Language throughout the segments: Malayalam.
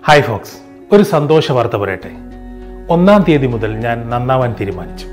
ഹായ് ഫോക്സ് ഒരു സന്തോഷ വാർത്ത പറയട്ടെ ഒന്നാം തീയതി മുതൽ ഞാൻ നന്നാവാൻ തീരുമാനിച്ചു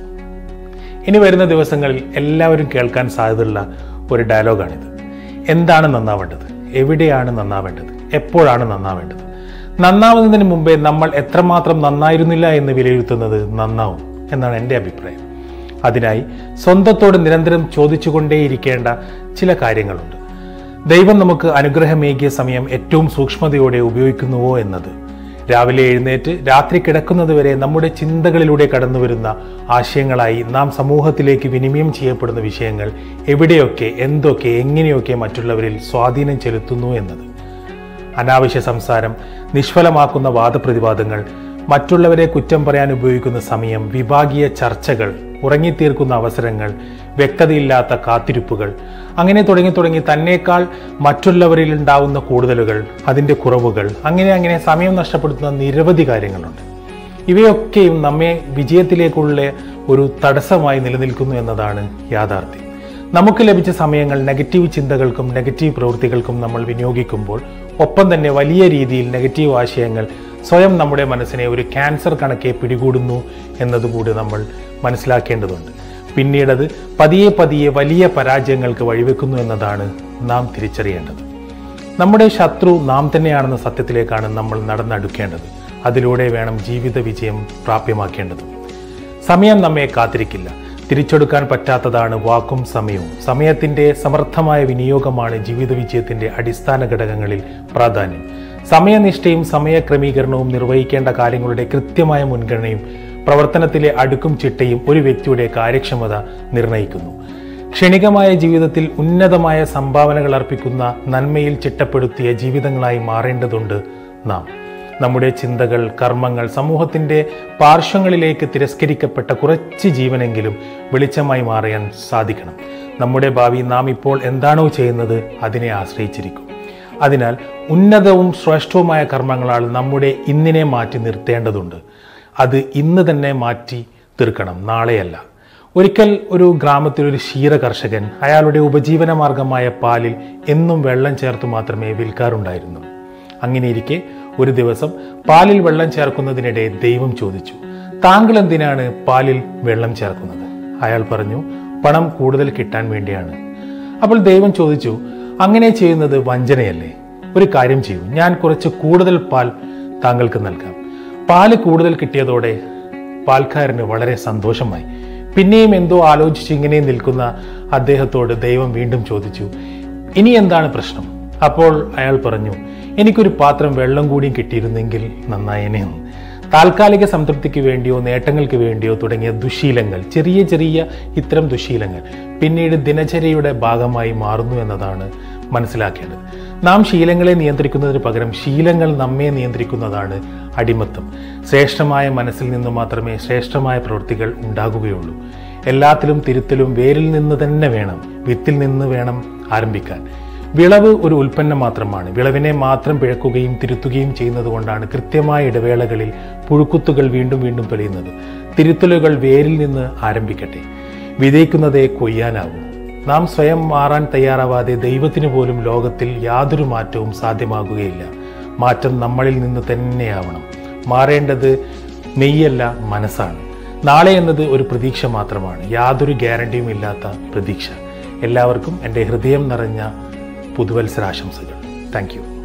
ഇനി വരുന്ന ദിവസങ്ങളിൽ എല്ലാവരും കേൾക്കാൻ സാധ്യതയുള്ള ഒരു ഡയലോഗാണിത് എന്താണ് നന്നാവേണ്ടത് എവിടെയാണ് നന്നാവേണ്ടത് എപ്പോഴാണ് നന്നാവേണ്ടത് നന്നാവുന്നതിന് മുമ്പേ നമ്മൾ എത്രമാത്രം നന്നായിരുന്നില്ല എന്ന് വിലയിരുത്തുന്നത് നന്നാവും എന്നാണ് എൻ്റെ അഭിപ്രായം അതിനായി സ്വന്തത്തോട് നിരന്തരം ചോദിച്ചുകൊണ്ടേയിരിക്കേണ്ട ചില കാര്യങ്ങളുണ്ട് ദൈവം നമുക്ക് അനുഗ്രഹമേകിയ സമയം ഏറ്റവും സൂക്ഷ്മതയോടെ ഉപയോഗിക്കുന്നുവോ എന്നത് രാവിലെ എഴുന്നേറ്റ് രാത്രി കിടക്കുന്നതുവരെ നമ്മുടെ ചിന്തകളിലൂടെ കടന്നു വരുന്ന ആശയങ്ങളായി നാം സമൂഹത്തിലേക്ക് വിനിമയം ചെയ്യപ്പെടുന്ന വിഷയങ്ങൾ എവിടെയൊക്കെ എന്തൊക്കെ എങ്ങനെയൊക്കെ മറ്റുള്ളവരിൽ സ്വാധീനം ചെലുത്തുന്നു എന്നത് അനാവശ്യ സംസാരം നിഷ്ഫലമാക്കുന്ന വാദപ്രതിവാദങ്ങൾ മറ്റുള്ളവരെ കുറ്റം പറയാൻ ഉപയോഗിക്കുന്ന സമയം വിഭാഗീയ ചർച്ചകൾ ഉറങ്ങിത്തീർക്കുന്ന അവസരങ്ങൾ വ്യക്തതയില്ലാത്ത കാത്തിരിപ്പുകൾ അങ്ങനെ തുടങ്ങി തുടങ്ങി തന്നേക്കാൾ മറ്റുള്ളവരിൽ ഉണ്ടാവുന്ന കൂടുതലുകൾ അതിൻ്റെ കുറവുകൾ അങ്ങനെ അങ്ങനെ സമയം നഷ്ടപ്പെടുത്തുന്ന നിരവധി കാര്യങ്ങളുണ്ട് ഇവയൊക്കെയും നമ്മെ വിജയത്തിലേക്കുള്ള ഒരു തടസ്സമായി നിലനിൽക്കുന്നു എന്നതാണ് യാഥാർത്ഥ്യം നമുക്ക് ലഭിച്ച സമയങ്ങൾ നെഗറ്റീവ് ചിന്തകൾക്കും നെഗറ്റീവ് പ്രവൃത്തികൾക്കും നമ്മൾ വിനിയോഗിക്കുമ്പോൾ ഒപ്പം തന്നെ വലിയ രീതിയിൽ നെഗറ്റീവ് ആശയങ്ങൾ സ്വയം നമ്മുടെ മനസ്സിനെ ഒരു ക്യാൻസർ കണക്കെ പിടികൂടുന്നു എന്നതുകൂടി നമ്മൾ മനസ്സിലാക്കേണ്ടതുണ്ട് പിന്നീടത് പതിയെ പതിയെ വലിയ പരാജയങ്ങൾക്ക് വഴിവെക്കുന്നു എന്നതാണ് നാം തിരിച്ചറിയേണ്ടത് നമ്മുടെ ശത്രു നാം തന്നെയാണെന്ന സത്യത്തിലേക്കാണ് നമ്മൾ നടന്നടുക്കേണ്ടത് അതിലൂടെ വേണം ജീവിത വിജയം പ്രാപ്യമാക്കേണ്ടത് സമയം നമ്മെ കാത്തിരിക്കില്ല തിരിച്ചെടുക്കാൻ പറ്റാത്തതാണ് വാക്കും സമയവും സമയത്തിൻ്റെ സമർത്ഥമായ വിനിയോഗമാണ് ജീവിത വിജയത്തിൻ്റെ അടിസ്ഥാന ഘടകങ്ങളിൽ പ്രാധാന്യം സമയനിഷ്ഠയും സമയക്രമീകരണവും നിർവഹിക്കേണ്ട കാര്യങ്ങളുടെ കൃത്യമായ മുൻഗണനയും പ്രവർത്തനത്തിലെ അടുക്കും ചിട്ടയും ഒരു വ്യക്തിയുടെ കാര്യക്ഷമത നിർണ്ണയിക്കുന്നു ക്ഷണികമായ ജീവിതത്തിൽ ഉന്നതമായ സംഭാവനകൾ അർപ്പിക്കുന്ന നന്മയിൽ ചിട്ടപ്പെടുത്തിയ ജീവിതങ്ങളായി മാറേണ്ടതുണ്ട് നാം നമ്മുടെ ചിന്തകൾ കർമ്മങ്ങൾ സമൂഹത്തിൻ്റെ പാർശ്വങ്ങളിലേക്ക് തിരസ്കരിക്കപ്പെട്ട കുറച്ച് ജീവനെങ്കിലും വെളിച്ചമായി മാറിയാൻ സാധിക്കണം നമ്മുടെ ഭാവി നാം ഇപ്പോൾ എന്താണോ ചെയ്യുന്നത് അതിനെ ആശ്രയിച്ചിരിക്കും അതിനാൽ ഉന്നതവും ശ്രേഷ്ഠവുമായ കർമ്മങ്ങളാൽ നമ്മുടെ ഇന്നിനെ മാറ്റി നിർത്തേണ്ടതുണ്ട് അത് ഇന്ന് തന്നെ മാറ്റി തീർക്കണം നാളെയല്ല ഒരിക്കൽ ഒരു ഗ്രാമത്തിൽ ഒരു ക്ഷീര കർഷകൻ അയാളുടെ ഉപജീവന മാർഗമായ പാലിൽ എന്നും വെള്ളം ചേർത്ത് മാത്രമേ വിൽക്കാറുണ്ടായിരുന്നു അങ്ങനെയിരിക്കെ ഒരു ദിവസം പാലിൽ വെള്ളം ചേർക്കുന്നതിനിടെ ദൈവം ചോദിച്ചു താങ്കൾ എന്തിനാണ് പാലിൽ വെള്ളം ചേർക്കുന്നത് അയാൾ പറഞ്ഞു പണം കൂടുതൽ കിട്ടാൻ വേണ്ടിയാണ് അപ്പോൾ ദൈവം ചോദിച്ചു അങ്ങനെ ചെയ്യുന്നത് വഞ്ചനയല്ലേ ഒരു കാര്യം ചെയ്യൂ ഞാൻ കുറച്ച് കൂടുതൽ പാൽ താങ്കൾക്ക് നൽകാം പാല് കൂടുതൽ കിട്ടിയതോടെ പാൽക്കാരന് വളരെ സന്തോഷമായി പിന്നെയും എന്തോ ആലോചിച്ച് ഇങ്ങനെ നിൽക്കുന്ന അദ്ദേഹത്തോട് ദൈവം വീണ്ടും ചോദിച്ചു ഇനി എന്താണ് പ്രശ്നം അപ്പോൾ അയാൾ പറഞ്ഞു എനിക്കൊരു പാത്രം വെള്ളം കൂടിയും കിട്ടിയിരുന്നെങ്കിൽ നന്നായേനെയെന്ന് താൽക്കാലിക സംതൃപ്തിക്ക് വേണ്ടിയോ നേട്ടങ്ങൾക്ക് വേണ്ടിയോ തുടങ്ങിയ ദുശീലങ്ങൾ ചെറിയ ചെറിയ ഇത്തരം ദുശീലങ്ങൾ പിന്നീട് ദിനചര്യയുടെ ഭാഗമായി മാറുന്നു എന്നതാണ് മനസ്സിലാക്കേണ്ടത് നാം ശീലങ്ങളെ നിയന്ത്രിക്കുന്നതിന് പകരം ശീലങ്ങൾ നമ്മെ നിയന്ത്രിക്കുന്നതാണ് അടിമത്തം ശ്രേഷ്ഠമായ മനസ്സിൽ നിന്ന് മാത്രമേ ശ്രേഷ്ഠമായ പ്രവൃത്തികൾ ഉണ്ടാകുകയുള്ളൂ എല്ലാത്തിലും തിരുത്തലും വേരിൽ നിന്ന് തന്നെ വേണം വിത്തിൽ നിന്ന് വേണം ആരംഭിക്കാൻ വിളവ് ഒരു ഉൽപ്പന്നം മാത്രമാണ് വിളവിനെ മാത്രം പിഴക്കുകയും തിരുത്തുകയും ചെയ്യുന്നത് കൊണ്ടാണ് കൃത്യമായ ഇടവേളകളിൽ പുഴുക്കുത്തുകൾ വീണ്ടും വീണ്ടും തെളിയുന്നത് തിരുത്തലുകൾ വേരിൽ നിന്ന് ആരംഭിക്കട്ടെ വിതയ്ക്കുന്നതേ കൊയ്യാനാവൂ നാം സ്വയം മാറാൻ തയ്യാറാവാതെ ദൈവത്തിന് പോലും ലോകത്തിൽ യാതൊരു മാറ്റവും സാധ്യമാകുകയില്ല മാറ്റം നമ്മളിൽ നിന്ന് തന്നെയാവണം മാറേണ്ടത് മെയ്യല്ല മനസ്സാണ് നാളെ എന്നത് ഒരു പ്രതീക്ഷ മാത്രമാണ് യാതൊരു ഗ്യാരണ്ടിയും ഇല്ലാത്ത പ്രതീക്ഷ എല്ലാവർക്കും എൻ്റെ ഹൃദയം നിറഞ്ഞ പുതുവത്സരാശംസകൾ താങ്ക് യു